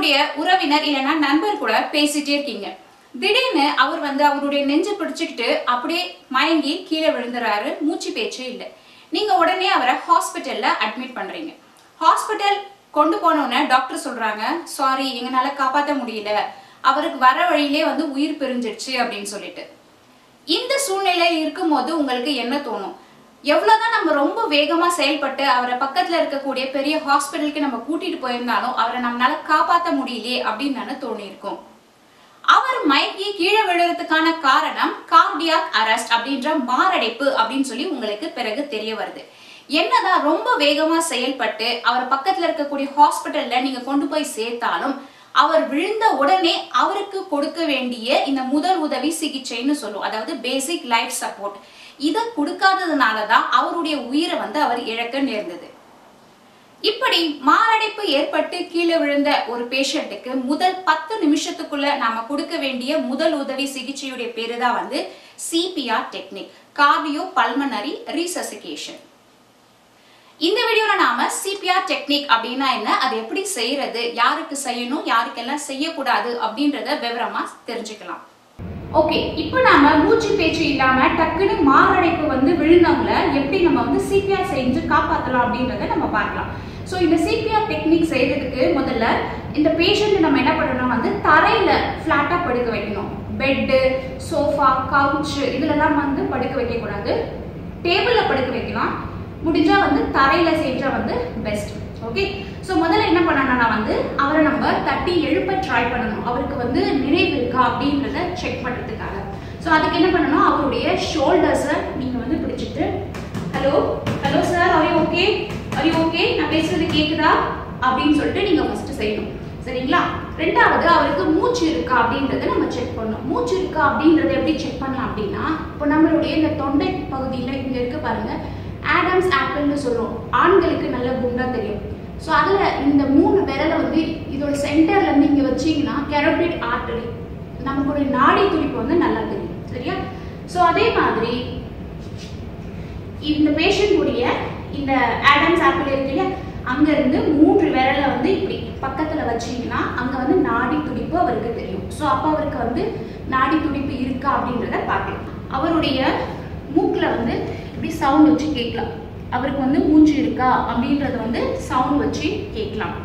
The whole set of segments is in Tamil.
உங்களுடைய உறவினர் இல்லைன்னா நண்பர் கூட பேசிட்டே இருக்கீங்க திடீர்னு அவர் வந்து அவருடைய நெஞ்சை பிடிச்சுக்கிட்டு அப்படியே மயங்கி கீழே விழுந்துறாரு மூச்சு பேச்சே இல்லை நீங்க உடனே அவரை ஹாஸ்பிட்டல்ல அட்மிட் பண்றீங்க ஹாஸ்பிட்டல் கொண்டு போனோடனே டாக்டர் சொல்றாங்க சாரி எங்களால காப்பாற்ற முடியல அவருக்கு வர வழியிலே வந்து உயிர் பிரிஞ்சிடுச்சு அப்படின்னு சொல்லிட்டு இந்த சூழ்நிலையில் இருக்கும்போது உங்களுக்கு என்ன தோணும் எவ்வளவுதான் நம்ம ரொம்ப வேகமா செயல்பட்டு அவரை பக்கத்துல இருக்கக்கூடிய பெரிய ஹாஸ்பிட்டலுக்கு நம்ம கூட்டிட்டு போயிருந்தாலும் அவரை நம்மளால காப்பாற்ற முடியலையே அப்படின்னு தானே தோணியிருக்கும் அவர் மயங்கி கீழே விழுறதுக்கான காரணம் கார்டியாக் அரெஸ்ட் அப்படின்ற மாரடைப்பு அப்படின்னு சொல்லி உங்களுக்கு பிறகு தெரிய வருது என்னதான் ரொம்ப வேகமா செயல்பட்டு அவர் பக்கத்துல இருக்கக்கூடிய ஹாஸ்பிட்டல்ல நீங்க கொண்டு போய் சேர்த்தாலும் அவர் விழுந்த உடனே அவருக்கு கொடுக்க வேண்டிய இந்த முதல் உதவி சிகிச்சைன்னு சொல்லுவோம் அதாவது பேசிக் லைஃப் சப்போர்ட் இதை கொடுக்காததுனால தான் அவருடைய உயிரை வந்து அவர் இழக்க நேர்ந்தது இப்படி மாரடைப்பு ஏற்பட்டு கீழே விழுந்த ஒரு பேஷண்ட்டுக்கு முதல் பத்து நிமிஷத்துக்குள்ள நாம கொடுக்க வேண்டிய முதல் உதவி சிகிச்சையுடைய பேரு தான் வந்து CPR technique cardiopulmonary resuscitation இந்த வீடியோல நாம சிபிஆர் டெக்னிக் அப்படின்னா என்ன அது எப்படி செய்யறது யாருக்கு செய்யணும் யாருக்கெல்லாம் செய்யக்கூடாது அப்படின்றத விவரமா தெரிஞ்சுக்கலாம் ஓகே இப்போ நாம மூச்சு பேச்சு இல்லாம டக்குன்னு மாரடைப்பு வந்து விழுந்தவங்கள எப்படி நம்ம வந்து சிபிஆர் செஞ்சு காப்பாத்தலாம் அப்படின்றத நம்ம பார்க்கலாம் ஸோ இந்த சிபிஆர் டெக்னிக் செய்யறதுக்கு முதல்ல இந்த பேஷண்ட் நம்ம என்ன பண்ணணும் வந்து தரையில ஃபிளாட்டா படுக்க வைக்கணும் பெட்டு சோஃபா கவுச் இதுலலாம் வந்து படுக்க வைக்க கூடாது டேபிள்ல படுக்க வைக்கலாம் முடிஞ்சா வந்து தரையில செஞ்சா வந்து பெஸ்ட் ஓகே ஸோ முதல்ல என்ன பண்ணணும்னா வந்து அவரை நம்ம தட்டி எழுப்ப ட்ரை பண்ணணும் அவருக்கு வந்து நினைவு இருக்கா அப்படின்றத செக் பண்ணுறதுக்காக ஸோ அதுக்கு என்ன பண்ணணும் அவருடைய ஷோல்டர்ஸை நீங்கள் வந்து பிடிச்சிட்டு hello hello sir are you okay are you okay நான் பேசுறது கேக்குதா அப்படின்னு சொல்லிட்டு நீங்கள் ஃபர்ஸ்ட் செய்யணும் சரிங்களா ரெண்டாவது அவருக்கு மூச்சு இருக்கா அப்படின்றத நம்ம செக் பண்ணணும் மூச்சு இருக்கா அப்படின்றத எப்படி செக் பண்ணலாம் அப்படின்னா இப்போ நம்மளுடைய இந்த தொண்டை பகுதியில் இங்கே இருக்கு பாருங்க ஆடம்ஸ் ஆப்பிள்னு சொல்லுவோம் ஆண்களுக்கு நல்ல குண்டா தெரியும் ஸோ அதில் இந்த மூணு விரலை வந்து இதோட சென்டர்ல இருந்து இங்கே வச்சீங்கன்னா கெரோட்டிட் ஆர்டரி நமக்குடைய நாடி துடிப்பு வந்து நல்லா தெரியும் சரியா ஸோ அதே மாதிரி இந்த பேஷண்ட் உடைய இந்த ஆடம்ஸ் ஆப்பிள் இருக்கு இல்லையா அங்க இருந்து மூன்று விரலை வந்து இப்படி பக்கத்துல வச்சீங்கன்னா அங்க வந்து நாடி துடிப்பு அவருக்கு தெரியும் ஸோ அப்போ அவருக்கு வந்து நாடி துடிப்பு இருக்கா அப்படின்றத பார்க்கலாம் அவருடைய மூக்குல வந்து இப்படி சவுண்ட் வச்சு கேட்கலாம் அவருக்கு வந்து மூச்சு இருக்கா அப்படின்றத வந்து சவுண்ட் வச்சு கேட்கலாம்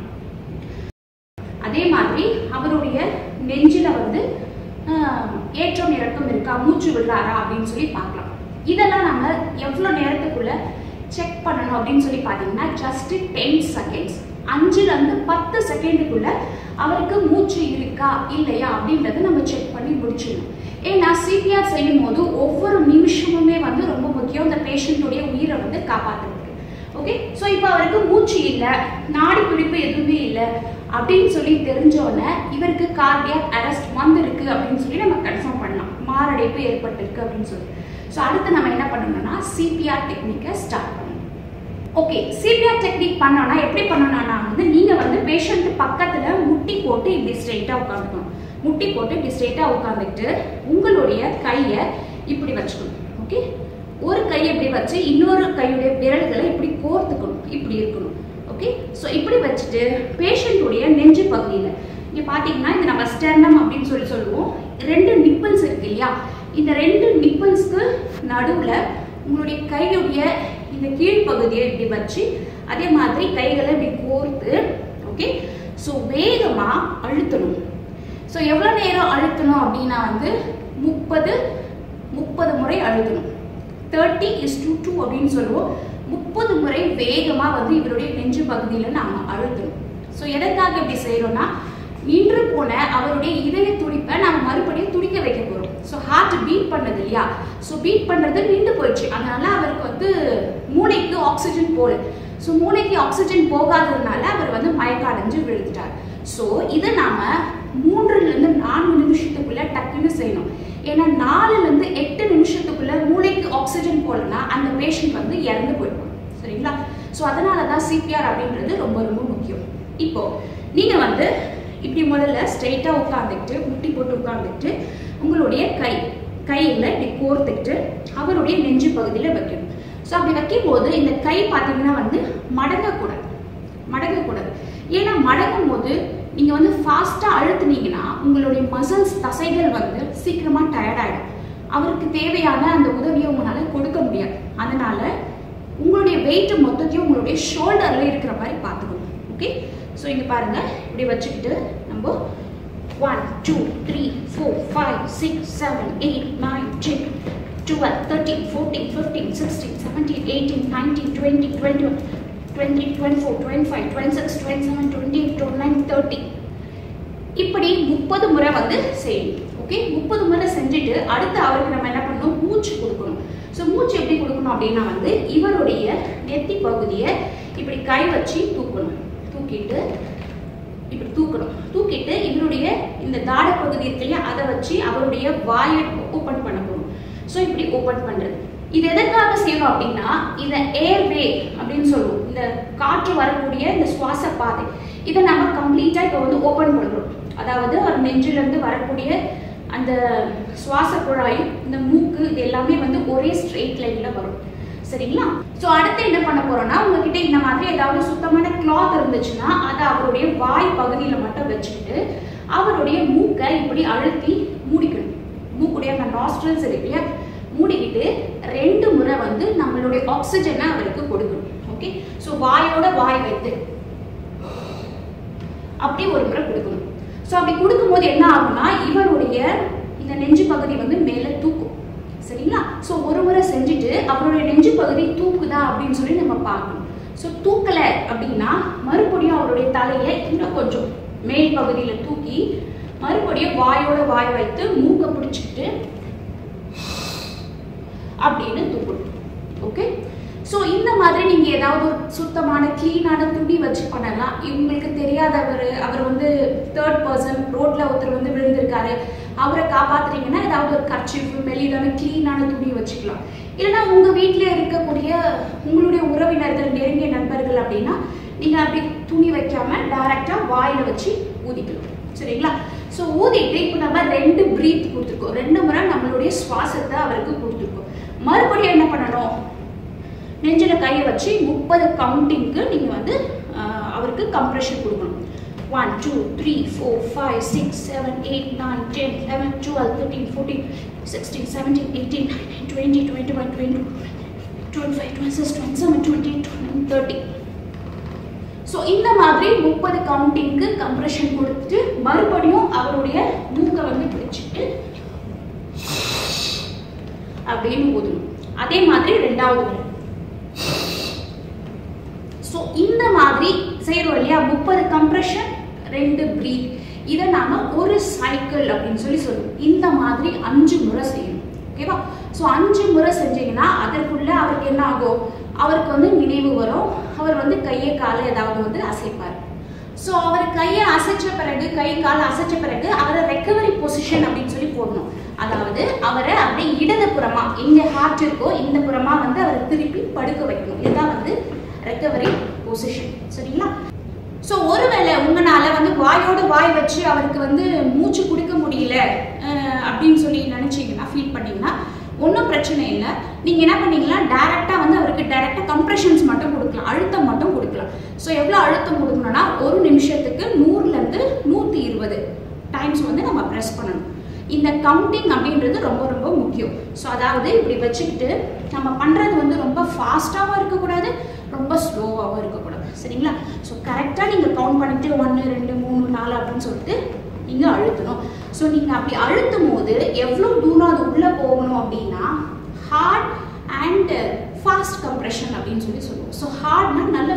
அதே மாதிரி அவருடைய நெஞ்சில வந்து ஆஹ், ஏற்றம் இறக்கம் இருக்கா மூச்சு விடுறாரா அப்படின்னு சொல்லி பார்க்கலாம் இதெல்லாம் நம்ம எவ்வளோ நேரத்துக்குள்ள செக் பண்ணணும் அப்படின்னு சொல்லி பார்த்தீங்கன்னா ஜஸ்ட் டென் செகண்ட்ஸ் அஞ்சுல இருந்து பத்து செகண்டுக்குள்ள அவருக்கு மூச்சு இருக்கா இல்லையா அப்படின்றத நம்ம செக் பண்ணி முடிச்சிடணும் ஏன்னா சிபிஆர் செய்யும் போது ஒவ்வொரு நிமிஷமுமே வந்து ரொம்ப முக்கியம் இந்த பேஷண்ட்டுடைய உயிரை வந்து காப்பாற்றுறதுக்கு ஓகே ஸோ இப்போ அவருக்கு மூச்சு இல்லை நாடி துடிப்பு எதுவுமே இல்லை அப்படின்னு சொல்லி தெரிஞ்சோடனே இவருக்கு கார்டியாக் அரெஸ்ட் வந்திருக்கு அப்படின்னு சொல்லி நம்ம கன்ஃபார்ம் பண்ணலாம் மாரடைப்பு ஏற்பட்டிருக்கு அப்படின்னு சொல்லி ஸோ அடுத்து நம்ம என்ன பண்ணணும்னா சிபிஆர் டெக்னிக்கை ஸ்டார்ட் பண்ணணும் ஓகே சிபிஆர் டெக்னிக் பண்ணோம்னா எப்படி பண்ணணும்னா வந்து நீங்க வந்து பேஷண்ட் பக்கத்துல முட்டி போட்டு இப்படி ஸ்ட்ரெயிட்டா உட்காந்துக்கணும் முட்டி போட்டு இப்படி ஸ்ட்ரெயிட்டா உட்காந்துட்டு உங்களுடைய கையை இப்படி வச்சுக்கணும் ஓகே ஒரு கையை இப்படி வச்சு இன்னொரு கையுடைய விரல்களை இப்படி கோர்த்துக்கணும் இப்படி இருக்கணும் ஓகே ஸோ இப்படி வச்சுட்டு பேஷண்ட்டுடைய நெஞ்சு பகுதியில் இங்கே பார்த்தீங்கன்னா இது நம்ம ஸ்டெர்னம் அப்படின்னு சொல்லி சொல்லுவோம் ரெண்டு நிப்பிள்ஸ் இருக்கு இல்லையா இந்த ரெண்டு நிப்பிள்ஸ்க்கு நடுவில் உங்களுடைய கையுடைய இந்த கீழ்ப்பகுதியை இப்படி வச்சு அதே மாதிரி கைகளை இப்படி கோர்த்து ஓகே ஸோ வேகமாக அழுத்தணும் ஸோ எவ்வளோ நேரம் அழுத்தணும் அப்படின்னா வந்து முப்பது முப்பது முறை அழுத்தணும் தேர்ட்டி இஸ் டூ டூ அப்படின்னு சொல்லுவோம் முப்பது முறை வேகமாக வந்து இவருடைய நெஞ்சு பகுதியில் நாம் அழுத்தணும் ஸோ எதற்காக இப்படி செய்கிறோம்னா நின்று போன அவருடைய இதய துடிப்பை நம்ம மறுபடியும் துடிக்க வைக்க போகிறோம் ஸோ ஹார்ட் பீட் பண்ணது இல்லையா ஸோ பீட் பண்ணுறது நின்று போயிடுச்சு அதனால அவருக்கு வந்து மூளைக்கு ஆக்சிஜன் போகல ஸோ மூளைக்கு ஆக்சிஜன் போகாததுனால அவர் வந்து மயக்க அடைஞ்சு விழுந்துட்டார் ஸோ இதை நாம மூன்றுலேருந்து நான்கு நிமிஷத்துக்குள்ள டக்குன்னு செய்யணும் ஏன்னா நாலுலேருந்து எட்டு நிமிஷத்துக்குள்ள மூளைக்கு ஆக்சிஜன் போகலன்னா அந்த பேஷண்ட் வந்து இறந்து போயிடுவாங்க சரிங்களா ஸோ அதனால தான் சிபிஆர் அப்படின்றது ரொம்ப ரொம்ப முக்கியம் இப்போ நீங்க வந்து இப்படி முதல்ல ஸ்ட்ரெயிட்டாக உட்காந்துக்கிட்டு முட்டி போட்டு உட்காந்துக்கிட்டு உங்களுடைய கை கையில் இப்படி கோர்த்துக்கிட்டு அவருடைய நெஞ்சு பகுதியில் வைக்கணும் ஸோ அப்படி வைக்கும்போது இந்த கை பார்த்தீங்கன்னா வந்து மடங்கக்கூடாது மடங்கக்கூடாது ஏன்னா மடங்கும் போது நீங்கள் வந்து ஃபாஸ்ட்டாக அழுத்துனீங்கன்னா உங்களுடைய மசில்ஸ் தசைகள் வந்து சீக்கிரமாக டயர்ட் ஆகிடும் அவருக்கு தேவையான அந்த உதவியை உங்களால் கொடுக்க முடியாது அதனால உங்களுடைய வெயிட் மொத்தத்தையும் உங்களுடைய ஷோல்டரில் இருக்கிற மாதிரி பார்த்துக்கணும் ஓகே ஸோ இங்கே பாருங்க இப்படி வச்சுக்கிட்டு நம்ம one two three four five six seven eight nine ten twelve thirteen fourteen fifteen sixteen seventeen eighteen nineteen twenty twenty one twenty twenty four twenty five twenty six twenty seven twenty eight twenty nine thirty இப்படி முப்பது முறை வந்து செய்யணும் ஓகே முப்பது முறை செஞ்சுட்டு அடுத்து அவருக்கு நம்ம என்ன பண்ணணும் மூச்சு கொடுக்கணும் ஸோ மூச்சு எப்படி கொடுக்கணும் அப்படின்னா வந்து இவருடைய நெத்தி பகுதியை இப்படி கை வச்சு தூக்கணும் தூக்கிட்டு இப்படி தூக்கணும் தூக்கிட்டு இவருடைய இந்த தாட பகுதி இருக்கு இல்லையா அதை வச்சு அவருடைய வாயை ஓப்பன் பண்ண போகணும் ஸோ இப்படி ஓப்பன் பண்றது இது எதற்காக செய்யணும் அப்படின்னா இந்த ஏர்வே அப்படின்னு சொல்லுவோம் இந்த காற்று வரக்கூடிய இந்த சுவாச பாதை இதை நம்ம கம்ப்ளீட்டா இப்போ வந்து ஓப்பன் பண்றோம் அதாவது அவர் நெஞ்சிலிருந்து வரக்கூடிய அந்த சுவாச குழாய் இந்த மூக்கு இது எல்லாமே வந்து ஒரே ஸ்ட்ரெயிட் லைன்ல வரும் சரிங்களா ஸோ அடுத்து என்ன பண்ண போறோம்னா உங்ககிட்ட இந்த மாதிரி ஏதாவது சுத்தமான கிளாத் இருந்துச்சுன்னா அதை அவருடைய வாய் பகுதியில மட்டும் வச்சுக்கிட்டு அவருடைய மூக்கை இப்படி அழுத்தி மூடிக்கணும் மூக்குடைய அந்த நாஸ்ட்ரல்ஸ் இருக்கு இல்லையா மூடிக்கிட்டு ரெண்டு முறை வந்து நம்மளுடைய ஆக்சிஜனை அவருக்கு கொடுக்கணும் ஓகே ஸோ வாயோட வாய் வைத்து அப்படி ஒரு முறை கொடுக்கணும் ஸோ அப்படி கொடுக்கும்போது என்ன ஆகும்னா இவருடைய இந்த நெஞ்சு பகுதி வந்து மேலே தூக்கும் சரிங்களா ஸோ ஒரு முறை செஞ்சுட்டு அவருடைய நெஞ்சு பகுதி தூக்குதா அப்படின்னு சொல்லி நம்ம பார்க்கணும் ஸோ தூக்கலை அப்படின்னா மறுபடியும் அவருடைய தலையை இன்னும் கொஞ்சம் மேல் பகுதியில் தூக்கி மறுபடியும் வாயோட வாய் வைத்து மூக்கை பிடிச்சிக்கிட்டு அப்படின்னு தூக்கணும் ஓகே ஸோ இந்த மாதிரி நீங்க ஏதாவது ஒரு சுத்தமான க்ளீனான துணி வச்சு பண்ணலாம் இவங்களுக்கு தெரியாதவர் அவர் வந்து தேர்ட் பர்சன் ரோட்ல ஒருத்தர் வந்து விழுந்திருக்காரு அவரை காப்பாத்துறீங்கன்னா ஏதாவது ஒரு கர்ச்சிஃப் மெல்லிதான க்ளீனான துணி வச்சுக்கலாம் இல்லைன்னா உங்க வீட்டிலே இருக்கக்கூடிய உங்களுடைய உறவினர்கள் நெருங்கிய நண்பர்கள் அப்படின்னா நீங்க அப்படி துணி வைக்காம டைரக்டா வாயில வச்சு ஊதிக்கலாம் சரிங்களா ஸோ ஊதிட்டு இப்போ நம்ம ரெண்டு பிரீத் கொடுத்துருக்கோம் ரெண்டு முறை நம்மளுடைய சுவாசத்தை அவருக்கு கொடுத்துருக்கோம் மறுபடியும் என்ன பண்ணணும் நெஞ்சில கையை வச்சு முப்பது கவுண்டிங்க்கு நீங்க வந்து ஆஹ், அவருக்கு கம்ப்ரெஷன் கொடுக்கணும் one two three four five six seven eight nine ten eleven twelve thirteen fourteen sixteen seventeen eighteen nineteen twenty twenty one twenty twenty five twenty six twenty seven twenty twenty thirty so இந்த மாதிரி முப்பது கவுண்டிங்க்கு கம்ப்ரெஷன் கொடுத்துட்டு மறுபடியும் அவருடைய மூக்கை வந்து பிடிச்சிட்டு அப்படின்னு ஊதணும் அதே மாதிரி ரெண்டாவது முறை ஸோ இந்த மாதிரி செய்கிறோம் இல்லையா முப்பது கம்ப்ரெஷன் ரெண்டு பிரீத் இதை நாம ஒரு சைக்கிள் அப்படின்னு சொல்லி சொல்லுவோம் இந்த மாதிரி அஞ்சு முறை செய்யணும் ஓகேவா ஸோ அஞ்சு முறை செஞ்சீங்கன்னா அதற்குள்ள அவருக்கு என்ன ஆகும் அவருக்கு வந்து நினைவு வரும் அவர் வந்து கையை காலை ஏதாவது வந்து அசைப்பார் ஸோ அவர் கையை அசைச்ச பிறகு கை கால் அசைச்ச பிறகு அவரை ரெக்கவரி பொசிஷன் அப்படின்னு சொல்லி போடணும் அதாவது அவரை அப்படியே இடது புறமா எங்க ஹார்ட் இருக்கோ இந்த புறமா வந்து அவரை திருப்பி படுக்க வைக்கணும் இதுதான் வந்து ரெக்கவரி பொசிஷன் சரிங்களா ஸோ ஒருவேளை உங்களால வந்து வாயோட வாய் வச்சு அவருக்கு வந்து மூச்சு கொடுக்க முடியல அஹ், அப்படின்னு சொல்லி நினைச்சீங்கன்னா ஃபீல் பண்ணீங்கன்னா ஒன்றும் பிரச்சனை இல்லை நீங்கள் என்ன பண்ணீங்கன்னா டேரெக்டாக வந்து அவருக்கு டேரெக்டாக கம்ப்ரெஷன்ஸ் மட்டும் கொடுக்கலாம் அழுத்தம் மட்டும் கொடுக்கலாம் ஸோ எவ்வளோ அழுத்தம் கொடுக்கணும்னா ஒரு நிமிஷத்துக்கு நூறுலேருந்து நூற்றி இருபது டைம்ஸ் வந்து நம்ம ப்ரெஸ் பண்ணணும் இந்த கவுண்டிங் அப்படின்றது ரொம்ப ரொம்ப முக்கியம் ஸோ அதாவது இப்படி வச்சுக்கிட்டு நம்ம பண்ணுறது வந்து ரொம்ப ஃபாஸ்ட்டாகவும் இருக்கக்கூடாது ரொம்ப ஸ்லோவாகவும் இருக்கக்கூடாது சரிங்களா ஸோ கரெக்டாக நீங்கள் கவுண்ட் பண்ணிட்டு ஒன்று ரெண்டு மூணு நாலு அப்படின்னு சொல்லிட்டு நீங்கள் அழுத்தணும் ஸோ நீங்கள் அப்படி அழுத்தும் போது எவ்வளோ தூரம் அது உள்ளே போகணும் அப்படின்னா ஹார்ட் அண்ட் ஃபாஸ்ட் கம்ப்ரெஷன் அப்படின்னு சொல்லி சொல்லுவோம் ஸோ ஹார்ட்னா நல்ல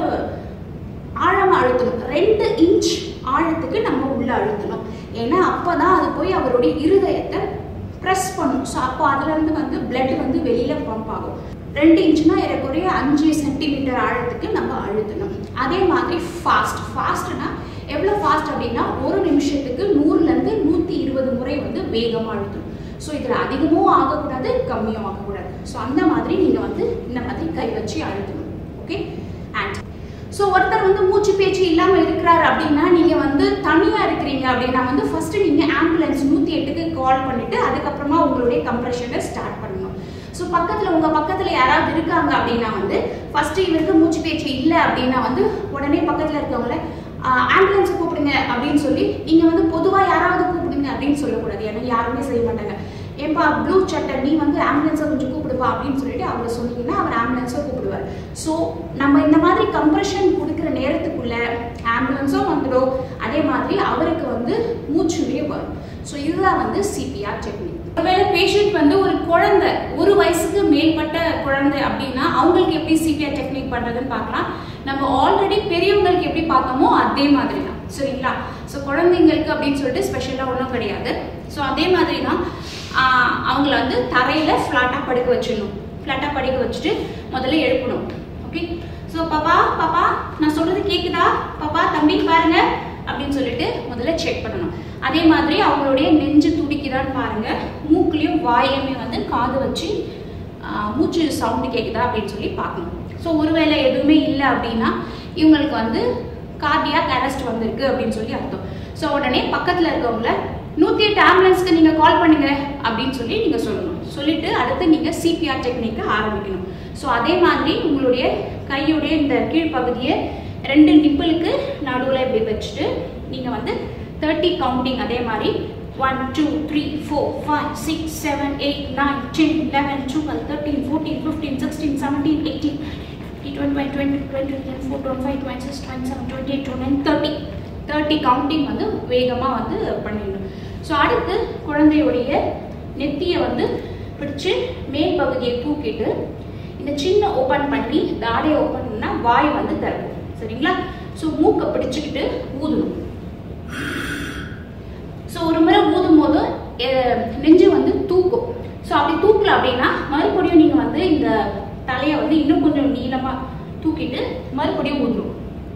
ஆழமா அழுத்தணும் ரெண்டு இன்ச் ஆழத்துக்கு நம்ம உள்ள அழுத்தணும் ஏன்னா அப்பதான் அது போய் அவருடைய இருதயத்தை ப்ரெஸ் பண்ணும் ஸோ அப்போ அதுலேருந்து வந்து blood வந்து வெளியில பம்ப் ஆகும் ரெண்டு இன்ச்னா ஏறக்குறைய அஞ்சு சென்டிமீட்டர் ஆழத்துக்கு நம்ம அழுத்தணும் அதே மாதிரி ஃபாஸ்ட் ஃபாஸ்ட்னா எவ்வளோ ஃபாஸ்ட் அப்படின்னா ஒரு நிமிஷத்துக்கு நூறுலேருந்து நூற்றி இருபது முறை வந்து வேகமாக அழுத்தணும் ஸோ இதில் அதிகமும் ஆகக்கூடாது கம்மியும் ஆகக்கூடாது ஸோ அந்த மாதிரி நீங்கள் வந்து இந்த மாதிரி கை வச்சு அழுத்தணும் ஓகே அண்ட் ஸோ ஒருத்தர் வந்து மூச்சு பேச்சு இல்லாமல் இருக்கிறாரு அப்படின்னா நீங்கள் வந்து தனியாக இருக்கிறீங்க அப்படின்னா வந்து ஃபர்ஸ்ட் நீங்கள் ஆம்புலன்ஸ் நூற்றி எட்டுக்கு கால் பண்ணிட்டு அதுக்கப்புறமா உங்களுடைய கம்ப்ரெஷனை ஸ்டார்ட் பண்ணணும் ஸோ பக்கத்தில் உங்கள் பக்கத்தில் யாராவது இருக்காங்க அப்படின்னா வந்து ஃபர்ஸ்ட் இவருக்கு மூச்சு பேச்சு இல்லை அப்படின்னா வந்து உடனே பக்கத்தில் இருக்கவங்கள ஆம்புலன்ஸ் கூப்பிடுங்க அப்படின்னு சொல்லி நீங்கள் வந்து பொதுவாக யாராவது கூப்பிடுங்க அப்படின்னு சொல்லக்கூடாது ஏன்னா யாருமே செய்ய மாட்டாங்க ஏன்பா ப்ளூ சட்டை நீ வந்து ஆம்புலன்ஸை கொஞ்சம் கூப்பிடுப்பா அப்படின்னு சொல்லிட்டு அவரை சொன்னீங்கன்னா அவர் ஆம்புலன்ஸை கூப்பிடுவார் ஸோ நம்ம இந்த மாதிரி கம்ப்ரெஷன் கொடுக்குற நேரத்துக்குள்ள ஆம்புலன்ஸும் வந்துடும் அதே மாதிரி அவருக்கு வந்து மூச்சுமே வரும் ஸோ இதுதான் வந்து சிபிஆர் டெக்னிக் ஒருவேளை பேஷண்ட் வந்து ஒரு குழந்தை ஒரு வயசுக்கு மேற்பட்ட குழந்தை அப்படின்னா அவங்களுக்கு எப்படி சிபிஆர் டெக்னிக் பண்ணுறதுன்னு பார்க்கலாம் நம்ம ஆல்ரெடி பெரியவங்களுக்கு எப்படி பார்த்தோமோ அதே மாதிரி தான் சரிங்களா ஸோ குழந்தைங்களுக்கு அப்படின்னு சொல்லிட்டு ஸ்பெஷலாக ஒன்றும் கிடையாது ஸோ அதே மாதிரி தான் ஆஹ் அவங்கள வந்து தரையில் ஃப்ளாட்டாக படுக்க வச்சிடணும் ஃப்ளாட்டாக படுக்க வச்சுட்டு முதல்ல எழுப்பணும் ஓகே ஸோ பாப்பா பாப்பா நான் சொல்றது கேக்குதா பாப்பா தம்பி பாருங்க அப்படின்னு சொல்லிட்டு முதல்ல செக் பண்ணணும் அதே மாதிரி அவங்களுடைய நெஞ்சு துடிக்குதான்னு பாருங்க மூக்குலையும் வாயிலுமே வந்து காது வச்சு ஆஹ், மூச்சு சவுண்டு கேக்குதா அப்படின்னு சொல்லி பார்க்கணும் ஸோ ஒருவேளை எதுவுமே இல்லை அப்படின்னா இவங்களுக்கு வந்து கார்டியாக் அரெஸ்ட் வந்திருக்கு அப்படின்னு சொல்லி அர்த்தம் ஸோ உடனே பக்கத்தில் இருக்கவங்கள நூற்றி எட்டு ஆம்புலன்ஸ்க்கு நீங்கள் கால் பண்ணுங்க அப்படின்னு சொல்லி நீங்கள் சொல்லணும் சொல்லிட்டு அடுத்து நீங்கள் சிபிஆர் டெக்னிக்கை ஆரம்பிக்கணும் ஸோ அதே மாதிரி உங்களுடைய கையுடைய இந்த கீழ்ப்பகுதியை ரெண்டு நிப்பிளுக்கு நடுவில் இப்படி வச்சுட்டு நீங்கள் வந்து தேர்ட்டி கவுண்டிங் அதே மாதிரி one two three four five six seven eight nine ten eleven twelve thirteen fourteen fifteen sixteen seventeen eighteen twenty twenty twenty twenty four twenty five twenty six twenty seven twenty eight twenty thirty thirty counting வந்து வேகமாக வந்து பண்ணிடணும் ஸோ அடுத்து குழந்தையுடைய நெத்தியை வந்து பிடிச்சு மேல் பகுதியை தூக்கிட்டு இந்த சின்ன ஓப்பன் பண்ணி தாடையை ஓப்பன் பண்ணா வாய் வந்து திறக்கும் சரிங்களா ஸோ மூக்கை பிடிச்சுக்கிட்டு ஊதணும் ஸோ ஒரு முறை ஊதும் போது அஹ், நெஞ்சு வந்து தூக்கும் ஸோ அப்படி தூக்கல அப்படின்னா மறுபடியும் நீங்கள் வந்து இந்த தலையை வந்து இன்னும் கொஞ்சம் நீளமாக தூக்கிட்டு மறுபடியும் ஊதணும்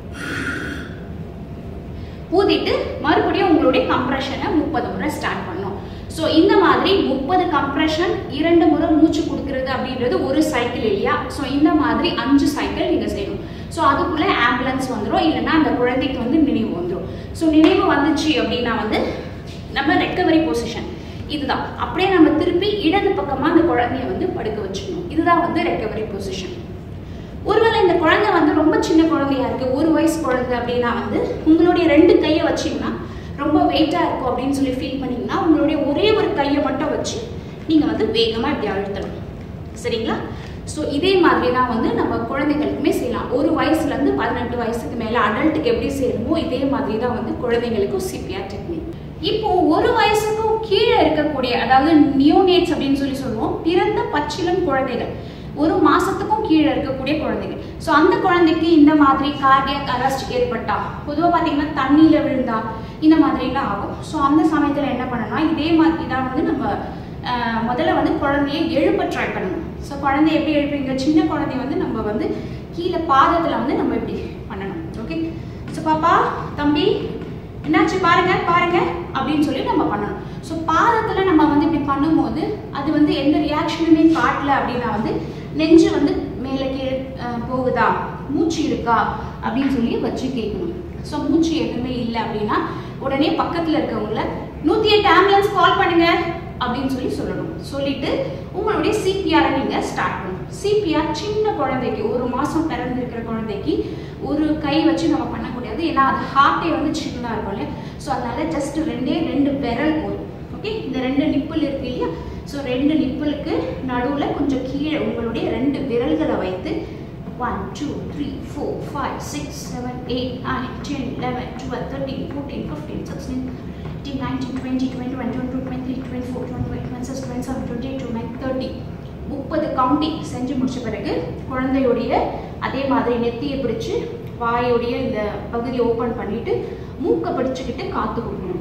ஊதிட்டு மறுபடியும் உங்களுடைய கம்ப்ரெஷனை முப்பது முறை ஸ்டார்ட் பண்ணணும் ஸோ இந்த மாதிரி முப்பது கம்ப்ரெஷன் இரண்டு முறை மூச்சு கொடுக்கறது அப்படின்றது ஒரு சைக்கிள் இல்லையா ஸோ இந்த மாதிரி அஞ்சு சைக்கிள் நீங்கள் செய்யணும் ஸோ அதுக்குள்ளே ஆம்புலன்ஸ் வந்துடும் இல்லைன்னா அந்த குழந்தைக்கு வந்து நினைவு வந்துடும் ஸோ நினைவு வந்துச்சு அப்படின்னா வந்து நம்ம ரெக்கவரி பொசிஷன் இதுதான் அப்படியே நம்ம திருப்பி இடது பக்கமாக அந்த குழந்தைய வந்து படுக்க வச்சுக்கணும் இதுதான் வந்து ரெக்கவரி பொசிஷன் ஒருவேளை இந்த குழந்தை வந்து ரொம்ப சின்ன குழந்தையா இருக்கு ஒரு வயசு குழந்தை அப்படின்னா வந்து உங்களுடைய ரெண்டு கையை வச்சீங்கன்னா ரொம்ப வெயிட்டா இருக்கும் அப்படின்னு சொல்லி ஃபீல் பண்ணீங்கன்னா உங்களுடைய ஒரே ஒரு கையை மட்டும் வச்சு நீங்க வந்து வேகமா இப்படி அழுத்தணும் சரிங்களா ஸோ இதே மாதிரி தான் வந்து நம்ம குழந்தைங்களுக்குமே செய்யலாம் ஒரு வயசுல இருந்து பதினெட்டு வயசுக்கு மேல அடல்ட்டுக்கு எப்படி செய்யணுமோ இதே மாதிரி தான் வந்து குழந்தைங்களுக்கும் சிபிஆர் டெக்னிக் இப்போ ஒரு வயசுக்கும் கீழே இருக்கக்கூடிய அதாவது நியோனேட்ஸ் அப்படின்னு சொல்லி சொல்லுவோம் பிறந்த பச்சிளம் குழந்தைகள் ஒரு மாசத்துக்கும் கீழே இருக்கக்கூடிய குழந்தைகள் ஸோ அந்த குழந்தைக்கு இந்த மாதிரி கார்டியக் அரெஸ்ட் ஏற்பட்டா பொதுவாக பார்த்தீங்கன்னா தண்ணியில் விழுந்தா இந்த மாதிரிலாம் ஆகும் ஸோ அந்த சமயத்தில் என்ன பண்ணணும்னா இதே மாதிரி தான் வந்து நம்ம ஆஹ், முதல்ல வந்து குழந்தைய எழுப்ப ட்ரை பண்ணணும் ஸோ குழந்தைய எப்படி எழுப்பீங்க சின்ன குழந்தைய வந்து நம்ம வந்து கீழே பாதத்தில் வந்து நம்ம இப்படி பண்ணணும் ஓகே ஸோ பாப்பா தம்பி என்னாச்சு பாருங்க பாருங்க அப்படின்னு சொல்லி நம்ம பண்ணணும் ஸோ பாதத்துல நம்ம வந்து இப்படி பண்ணும்போது அது வந்து எந்த ரியாக்ஷனுமே காட்டல அப்படின்னா வந்து நெஞ்சு வந்து மேலே கீழே அஹ், போகுதா மூச்சு இருக்கா அப்படின்னு சொல்லி வச்சு கேட்கணும் ஸோ மூச்சு எதுவுமே இல்லை அப்படின்னா உடனே பக்கத்தில் இருக்கவங்கள நூற்றி எட்டு ஆம்புலன்ஸ் கால் பண்ணுங்க அப்படின்னு சொல்லி சொல்லணும் சொல்லிட்டு உங்களுடைய சிபிஆரை நீங்கள் ஸ்டார்ட் பண்ணணும் சிபிஆர் சின்ன குழந்தைக்கு ஒரு மாதம் பிறந்திருக்கிற குழந்தைக்கு ஒரு கை வச்சு நம்ம பண்ண முடியாது ஏன்னா அது ஹார்ட்டே வந்து சின்னதாக இருக்கும் இல்லையா ஸோ அதனால ஜஸ்ட் ரெண்டே ரெண்டு விரல் போதும் ஓகே இந்த ரெண்டு நிப்பிள் இருக்கு இல்லையா ஸோ ரெண்டு நிப்பிளுக்கு நடுவில் கொஞ்சம் கீழே உங்களுடைய ரெண்டு விரல்களை வைத்து one two three four five six seven eight nine ten eleven twelve thirteen fourteen fifteen sixteen eighteen nineteen twenty twenty one twenty two twenty three twenty four twenty five twenty six twenty seven twenty eight twenty thirty முப்பது கவுண்டிங் செஞ்சு முடிச்ச பிறகு குழந்தையுடைய அதே மாதிரி நெத்தியை பிடிச்சு வாயோடைய இந்த பகுதியை ஓப்பன் பண்ணிட்டு மூக்கை பிடிச்சுக்கிட்டு காத்து கொடுக்கணும்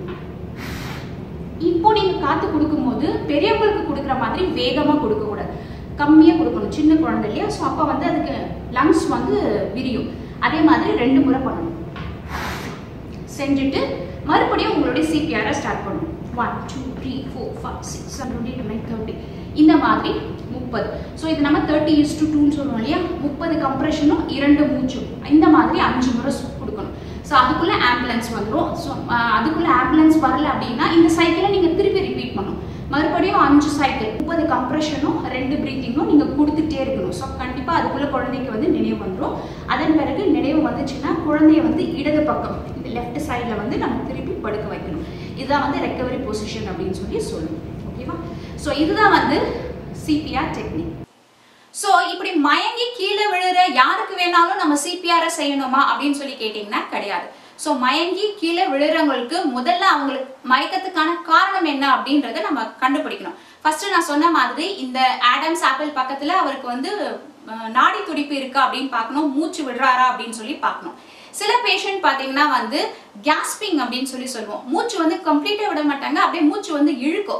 இப்போ நீங்க காத்து கொடுக்கும்போது பெரியவங்களுக்கு கொடுக்குற மாதிரி வேகமா கொடுக்க கூடாது கம்மியா கொடுக்கணும் சின்ன குழந்தை இல்லையா ஸோ அப்போ வந்து அதுக்கு லங்ஸ் வந்து விரியும் அதே மாதிரி ரெண்டு முறை பண்ணணும் செஞ்சுட்டு மறுபடியும் உங்களுடைய சிபிஆரை ஸ்டார்ட் பண்ணணும் one two three four five six seven eight nine thirty இந்த மாதிரி முப்பது ஸோ இது நம்ம தேர்ட்டி இஸ் டு டூன்னு சொல்லுவோம் இல்லையா முப்பது கம்ப்ரெஷனும் இரண்டு மூச்சும் இந்த மாதிரி அஞ்சு முறை சு- கொடுக்கணும் ஸோ அதுக்குள்ளே ஆம்புலன்ஸ் வந்துடும் ஸோ அதுக்குள்ளே ஆம்புலன்ஸ் வரல அப்படின்னா இந்த சைக்கிளை நீங்கள் திருப்பி ரிப்பீட் பண்ணணும் மறுபடியும் அஞ்சு சைக்கிள் முப்பது கம்ப்ரெஷனும் ரெண்டு ப்ரீத்திங்கும் நீங்கள் கொடுத்துட்டே இருக்கணும் ஸோ கண்டிப்பாக அதுக்குள்ள குழந்தைக்கு வந்து நினைவு வந்துடும் அதன் பிறகு நினைவு வந்துச்சுன்னா குழந்தைய வந்து இடது பக்கம் இந்த லெஃப்ட் சைடில் வந்து நம்ம திருப்பி படுக்க வைக்கணும் இதுதான் வந்து ரெக்கவரி பொசிஷன் அப்படின்னு சொல்லி சொல்லணும் ஓகேவா ஸோ இதுதான் வந்து சிபிஆர் டெக்னிக் ஸோ இப்படி மயங்கி கீழே விழுற யாருக்கு வேணாலும் நம்ம சிபிஆரை செய்யணுமா அப்படின்னு சொல்லி கேட்டிங்கன்னா கிடையாது ஸோ மயங்கி கீழே விழுறவங்களுக்கு முதல்ல அவங்களுக்கு மயக்கத்துக்கான காரணம் என்ன அப்படின்றத நம்ம கண்டுபிடிக்கணும் ஃபர்ஸ்ட் நான் சொன்ன மாதிரி இந்த ஆடம்ஸ் ஆப்பிள் பக்கத்துல அவருக்கு வந்து அஹ், நாடி துடிப்பு இருக்கா அப்படின்னு பார்க்கணும் மூச்சு விடுறாரா அப்படின்னு சொல்லி பார்க்கணும் சில பேஷண்ட் பார்த்தீங்கன்னா வந்து கேஸ்பிங் அப்படின்னு சொல்லி சொல்லுவோம் மூச்சு வந்து கம்ப்ளீட்டாக விட மாட்டாங்க அப்படியே மூச்சு வந்து இழுக்கும்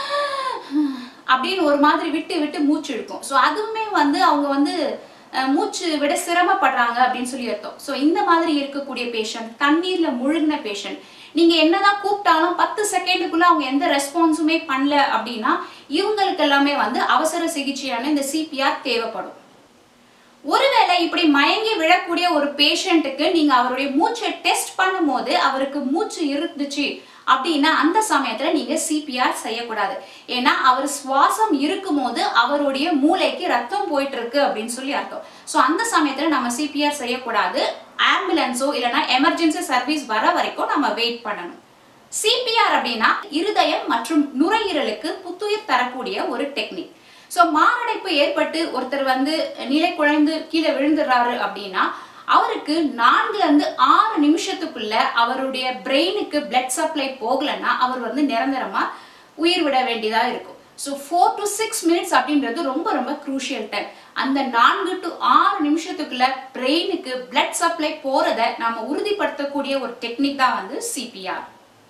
அப்படின்னு ஒரு மாதிரி விட்டு விட்டு மூச்சு இழுக்கும் ஸோ அதுவுமே வந்து அவங்க வந்து அஹ், மூச்சு விட சிரமப்படுறாங்க அப்படின்னு சொல்லி அர்த்தம் ஸோ இந்த மாதிரி இருக்கக்கூடிய பேஷண்ட் தண்ணீர்ல முழுகின பேஷண்ட் நீங்க என்னதான் கூப்பிட்டாலும் பத்து செகண்டுக்குள்ள அவங்க எந்த ரெஸ்பான்ஸுமே பண்ணல அப்படின்னா இவங்களுக்கு எல்லாமே வந்து அவசர சிகிச்சையான இந்த சிபிஆர் தேவைப்படும் ஒருவேளை இப்படி மயங்கி விழக்கூடிய ஒரு பேஷண்ட்டுக்கு நீங்க அவருடைய மூச்சை டெஸ்ட் பண்ணும்போது அவருக்கு மூச்சு இருந்துச்சு அப்படின்னா அந்த சமயத்துல நீங்க சிபிஆர் செய்யக்கூடாது ஏன்னா அவர் சுவாசம் இருக்கும்போது அவருடைய மூளைக்கு ரத்தம் போயிட்டு இருக்கு அப்படின்னு சொல்லி அர்த்தம் ஸோ அந்த சமயத்துல நம்ம சிபிஆர் செய்யக்கூடாது ஆம்புலன்ஸோ இல்லைன்னா எமர்ஜென்சி சர்வீஸ் வர வரைக்கும் நம்ம வெயிட் பண்ணணும் சிபிஆர் அப்படின்னா இருதயம் மற்றும் நுரையீரலுக்கு புத்துயிர் தரக்கூடிய ஒரு டெக்னிக் ஸோ மாரடைப்பு ஏற்பட்டு ஒருத்தர் வந்து நிலை குழைந்து கீழே விழுந்துடுறாரு அப்படின்னா அவருக்கு நான்குல இருந்து ஆறு நிமிஷத்துக்குள்ள அவருடைய பிரெயினுக்கு பிளட் சப்ளை போகலைன்னா அவர் வந்து நிரந்தரமா உயிர் விட வேண்டியதா இருக்கும் so four to six minutes அப்படின்றது ரொம்ப ரொம்ப குரூஷியல் டைம் அந்த நான்கு டு ஆறு நிமிஷத்துக்குள்ள பிரெயினுக்கு பிளட் சப்ளை போறதை நாம உறுதிப்படுத்தக்கூடிய ஒரு டெக்னிக் தான் வந்து சிபிஆர்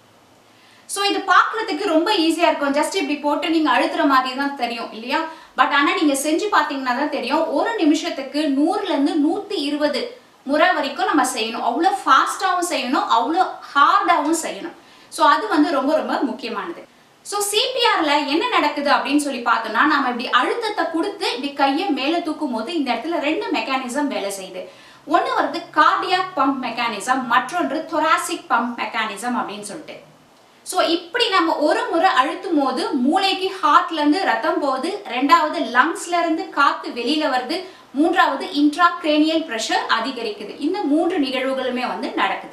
ஸோ இது பார்க்கறதுக்கு ரொம்ப ஈஸியா இருக்கும் ஜஸ்ட் இப்படி போட்டு நீங்க அழுத்துற மாதிரி தான் தெரியும் இல்லையா பட் ஆனா நீங்க செஞ்சு பார்த்தீங்கன்னா தான் தெரியும் ஒரு நிமிஷத்துக்கு நூறுல இருந்து நூத்தி இருபது முறை வரைக்கும் நம்ம செய்யணும் அவ்வளோ ஃபாஸ்டாகவும் செய்யணும் அவ்வளோ ஹார்டாகவும் செய்யணும் ஸோ அது வந்து ரொம்ப ரொம்ப முக்கியமானது ஸோ சிபிஆர்ல என்ன நடக்குது அப்படின்னு சொல்லி பார்த்தோம்னா நம்ம இப்படி அழுத்தத்தை கொடுத்து இப்படி கையை மேலே தூக்கும் போது இந்த இடத்துல ரெண்டு மெக்கானிசம் வேலை செய்யுது ஒன்று வருது கார்டியாக் பம்ப் மெக்கானிசம் மற்றொன்று தொராசிக் பம்ப் மெக்கானிசம் அப்படின்னு சொல்லிட்டு ஸோ இப்படி நம்ம ஒரு முறை அழுத்தும் போது மூளைக்கு ஹார்ட்ல இருந்து ரத்தம் போகுது ரெண்டாவது லங்ஸ்ல இருந்து காத்து வெளியில வருது மூன்றாவது இன்ட்ரா கிரேனியல் ப்ரெஷர் அதிகரிக்குது இந்த மூன்று நிகழ்வுகளுமே வந்து நடக்குது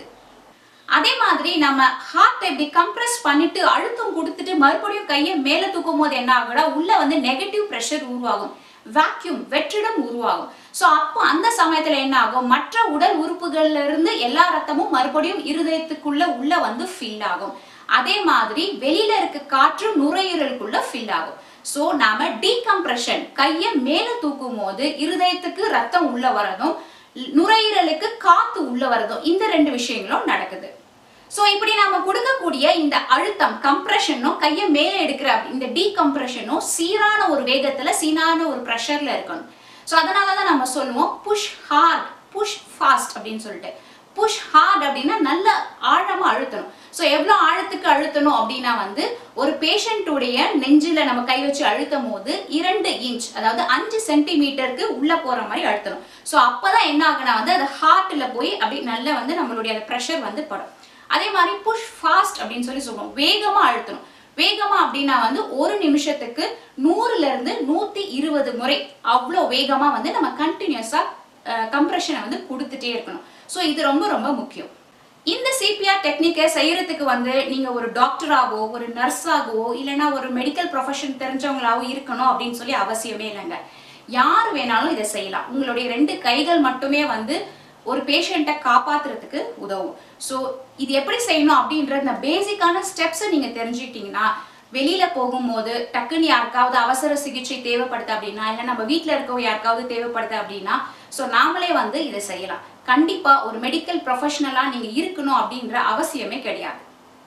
அதே மாதிரி நம்ம ஹார்ட் இப்படி கம்ப்ரஸ் பண்ணிட்டு அழுத்தம் கொடுத்துட்டு மறுபடியும் கையை மேலே தூக்கும் போது என்ன ஆகும்னா உள்ள வந்து நெகட்டிவ் ப்ரெஷர் உருவாகும் வேக்யூம் வெற்றிடம் உருவாகும் ஸோ அப்போ அந்த சமயத்துல என்ன ஆகும் மற்ற உடல் உறுப்புகள்ல இருந்து எல்லா ரத்தமும் மறுபடியும் இருதயத்துக்குள்ள உள்ள வந்து ஃபில் ஆகும் அதே மாதிரி வெளியில இருக்க காற்று நுரையீரலுக்குள்ள ஃபில் ஆகும் ஸோ நாம டீகம்ப்ரெஷன் கையை மேல தூக்கும் போது இருதயத்துக்கு ரத்தம் உள்ள வரதும் நுரையீரலுக்கு காத்து உள்ள வரதும் இந்த ரெண்டு விஷயங்களும் நடக்குது ஸோ இப்படி நாம கொடுக்கக்கூடிய இந்த அழுத்தம் கம்ப்ரெஷனும் கையை மேலே எடுக்கிற இந்த டீகம்ப்ரெஷனும் சீரான ஒரு வேகத்துல சீரான ஒரு ப்ரெஷர்ல இருக்கணும் ஸோ அதனால தான் நம்ம சொல்லுவோம் புஷ் ஹார்ட் புஷ் ஃபாஸ்ட் அப்படின்னு சொல்லிட்டு புஷ் ஹார்ட் அப்படின்னா நல்ல ஆழமா அழுத்தணும் ஸோ எவ்வளோ ஆழத்துக்கு அழுத்தணும் அப்படின்னா வந்து ஒரு பேஷண்ட்டுடைய நெஞ்சில நம்ம கை வச்சு அழுத்தும் போது இரண்டு இன்ச் அதாவது அஞ்சு சென்டிமீட்டருக்கு உள்ள போற மாதிரி அழுத்தணும் ஸோ அப்பதான் என்ன ஆகுனா வந்து அது ஹார்ட்ல போய் அப்படி நல்ல வந்து நம்மளுடைய அந்த ப்ரெஷர் வந்து படும் அதே மாதிரி புஷ் ஃபாஸ்ட் அப்படின்னு சொல்லி சொல்லுவோம் வேகமா அழுத்தணும் வேகமா அப்படின்னா வந்து ஒரு நிமிஷத்துக்கு நூறுல இருந்து நூத்தி இருபது முறை அவ்வளோ வேகமா வந்து நம்ம கண்டினியூஸா கம்ப்ரெஷனை வந்து கொடுத்துட்டே இருக்கணும் ஸோ இது ரொம்ப ரொம்ப முக்கியம் இந்த சிபிஆர் டெக்னிக்கை செய்யறதுக்கு வந்து நீங்க ஒரு டாக்டராகவோ ஒரு நர்ஸாகவோ இல்லைன்னா ஒரு மெடிக்கல் ப்ரொஃபஷன் தெரிஞ்சவங்களாவோ இருக்கணும் அப்படின்னு சொல்லி அவசியமே இல்லைங்க யார் வேணாலும் இதை செய்யலாம் உங்களுடைய ரெண்டு கைகள் மட்டுமே வந்து ஒரு பேஷண்ட்டை காப்பாத்துறதுக்கு உதவும் ஸோ இது எப்படி செய்யணும் அப்படின்ற இந்த பேசிக்கான ஸ்டெப்ஸை நீங்க தெரிஞ்சுக்கிட்டீங்கன்னா வெளியில போகும்போது டக்குன்னு யாருக்காவது அவசர சிகிச்சை தேவைப்படுது அப்படின்னா இல்லை நம்ம வீட்டில் இருக்கவங்க யாருக்காவது தேவைப்படுது அப்படின்னா ஸோ நாமளே வந்து இதை செய்யலாம் கண்டிப்பா ஒரு மெடிக்கல் ப்ரொஃபஷனலா நீங்க இருக்கணும் அப்படின்ற அவசியமே கிடையாது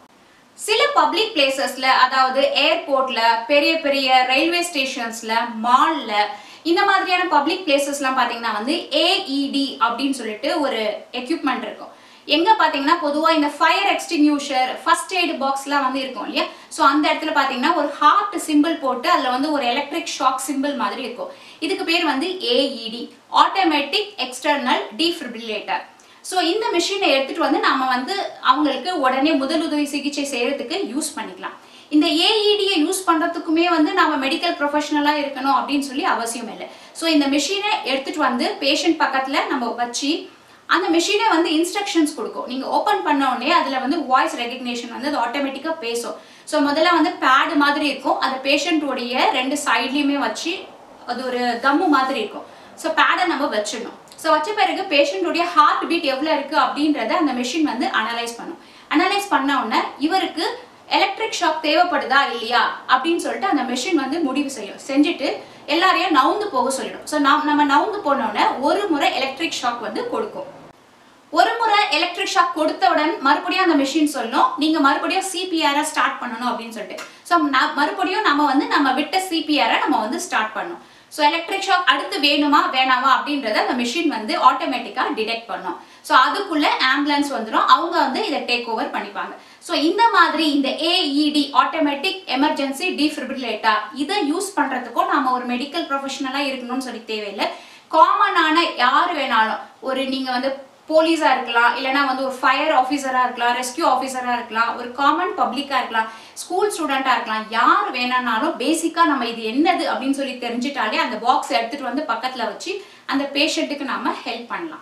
சில பப்ளிக் பிளேசஸ்ல அதாவது ஏர்போர்ட்ல பெரிய பெரிய ரயில்வே ஸ்டேஷன்ஸ்ல மால்ல இந்த மாதிரியான பப்ளிக் பிளேசஸ்லாம் பாத்தீங்கன்னா வந்து ஏஇடி அப்படின்னு சொல்லிட்டு ஒரு எக்யூப்மெண்ட் இருக்கும் எங்க பாத்தீங்கன்னா பொதுவா இந்த ஃபயர் எக்ஸ்டிங்யூஷர் ஃபர்ஸ்ட் எய்டு பாக்ஸ்லாம் வந்து இருக்கும் இல்லையா ஸோ அந்த இடத்துல பாத்தீங்கன்னா ஒரு ஹார்ட் சிம்பிள் போட்டு அதுல வந்து ஒரு எலக்ட்ரிக் ஷாக் சிம்பிள் மாதிரி இருக்கும் இதுக்கு பேர் வந்து AED automatic external defibrillator so இந்த மிஷினை எடுத்துட்டு வந்து நாம வந்து அவங்களுக்கு உடனே முதலுதவி சிகிச்சை செய்யறதுக்கு யூஸ் பண்ணிக்கலாம் இந்த ஏஇடியை யூஸ் பண்றதுக்குமே வந்து நாம மெடிக்கல் ப்ரொஃபஷனலா இருக்கணும் அப்படின்னு சொல்லி அவசியம் இல்லை ஸோ இந்த மிஷினை எடுத்துட்டு வந்து பேஷண்ட் பக்கத்துல நம்ம வச்சு அந்த மிஷினே வந்து இன்ஸ்ட்ரக்ஷன்ஸ் கொடுக்கும் நீங்க ஓப்பன் பண்ண உடனே அதுல வந்து வாய்ஸ் ரெகக்னேஷன் வந்து அது ஆட்டோமேட்டிக்கா பேசும் ஸோ முதல்ல வந்து பேடு மாதிரி இருக்கும் அது பேஷண்ட்டோடைய ரெண்டு சைட்லயுமே வச்சு அது ஒரு கம்மு மாதிரி இருக்கும் ஸோ பேடை நம்ம வச்சிடணும் ஸோ வச்ச பிறகு பேஷண்ட்டுடைய ஹார்ட் பீட் எவ்வளோ இருக்கு அப்படின்றத அந்த மிஷின் வந்து அனலைஸ் பண்ணும் அனலைஸ் பண்ண உடனே இவருக்கு எலக்ட்ரிக் ஷாக் தேவைப்படுதா இல்லையா அப்படின்னு சொல்லிட்டு அந்த மிஷின் வந்து முடிவு செய்யும் செஞ்சுட்டு எல்லாரையும் நவுந்து போக சொல்லிடும் ஸோ நாம் நம்ம நவுந்து போன உடனே ஒரு முறை எலக்ட்ரிக் ஷாக் வந்து கொடுக்கும் ஒரு முறை எலக்ட்ரிக் ஷாக் கொடுத்தவுடன் மறுபடியும் அந்த மிஷின் சொல்லும் நீங்க மறுபடியும் சிபிஆரை ஸ்டார்ட் பண்ணணும் அப்படின்னு சொல்லிட்டு ஸோ மறுபடியும் நம்ம வந்து நம்ம விட்ட சிபிஆரை நம்ம வந்து ஸ்டார்ட் பண்ணணும் ஸோ எலக்ட்ரிக் ஷாக் அடுத்து வேணுமா வேணாமா அப்படின்றத அந்த மிஷின் வந்து ஆட்டோமேட்டிக்காக டிடெக்ட் பண்ணும் ஸோ அதுக்குள்ள ஆம்புலன்ஸ் வந்துடும் அவங்க வந்து இதை டேக் ஓவர் பண்ணிப்பாங்க ஸோ இந்த மாதிரி இந்த ஏஇடி ஆட்டோமேட்டிக் எமர்ஜென்சி டிஃபிபிரிலேட்டர் இதை யூஸ் பண்றதுக்கும் நாம ஒரு மெடிக்கல் ப்ரொஃபஷனலா இருக்கணும்னு சொல்லி தேவையில்லை காமனான யார் வேணாலும் ஒரு நீங்க வந்து போலீஸா இருக்கலாம் இல்லைன்னா வந்து ஒரு ஃபயர் ஆஃபீஸரா இருக்கலாம் ரெஸ்கியூ ஆஃபீஸரா இருக்கலாம் ஒரு காமன் பப்ளிக்கா இருக்கலாம் ஸ்கூல் ஸ்டூடெண்டா இருக்கலாம் யார் வேணானாலும் பேசிக்கா நம்ம இது என்னது அப்படின்னு சொல்லி தெரிஞ்சுட்டாலே அந்த பாக்ஸ் எடுத்துட்டு வந்து பக்கத்துல வச்சு அந்த பேஷண்ட்டுக்கு நாம ஹெல்ப் பண்ணலாம்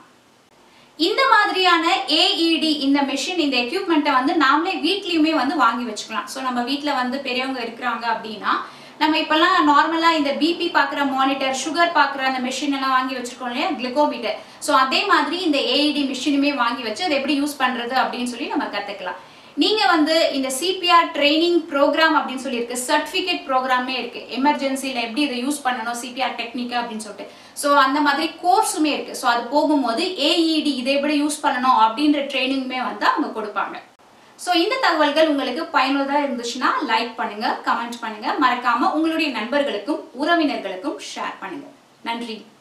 இந்த மாதிரியான ஏஇடி இந்த மிஷின் இந்த எக்யூப்மெண்ட்டை வந்து நாமளே வீட்லயுமே வந்து வாங்கி வச்சுக்கலாம் ஸோ நம்ம வீட்டில் வந்து பெரியவங்க இருக்கிறாங்க அப்படின்னா நம்ம இப்பெல்லாம் நார்மலா இந்த பிபி பார்க்குற மானிட்டர் சுகர் பார்க்குற அந்த மிஷின் எல்லாம் வாங்கி வச்சிருக்கோம் இல்லையா கிளிகோமீட்டர் ஸோ அதே மாதிரி இந்த ஏஇடி மிஷினுமே வாங்கி வச்சு அதை எப்படி யூஸ் பண்றது அப்படின்னு சொல்லி நம்ம கத்துக்கலாம் நீங்க வந்து இந்த சிபிஆர் ட்ரைனிங் ப்ரோக்ராம் அப்படின்னு சொல்லி இருக்கு சர்டிஃபிகேட் ப்ரோக்ராமே இருக்கு எமர்ஜென்சியில் எப்படி இதை யூஸ் பண்ணணும் சிபிஆர் டெக்னிக் அப்படின்னு சொல்லிட்டு ஸோ அந்த மாதிரி கோர்ஸுமே இருக்கு ஸோ அது போகும்போது ஏஇடி இதை எப்படி யூஸ் பண்ணணும் அப்படின்ற ட்ரைனிங்குமே வந்து அவங்க கொடுப்பாங்க ஸோ இந்த தகவல்கள் உங்களுக்கு பயனுள்ளதாக இருந்துச்சுன்னா லைக் பண்ணுங்க கமெண்ட் பண்ணுங்க மறக்காம உங்களுடைய நண்பர்களுக்கும் உறவினர்களுக்கும் ஷேர் பண்ணுங்க நன்றி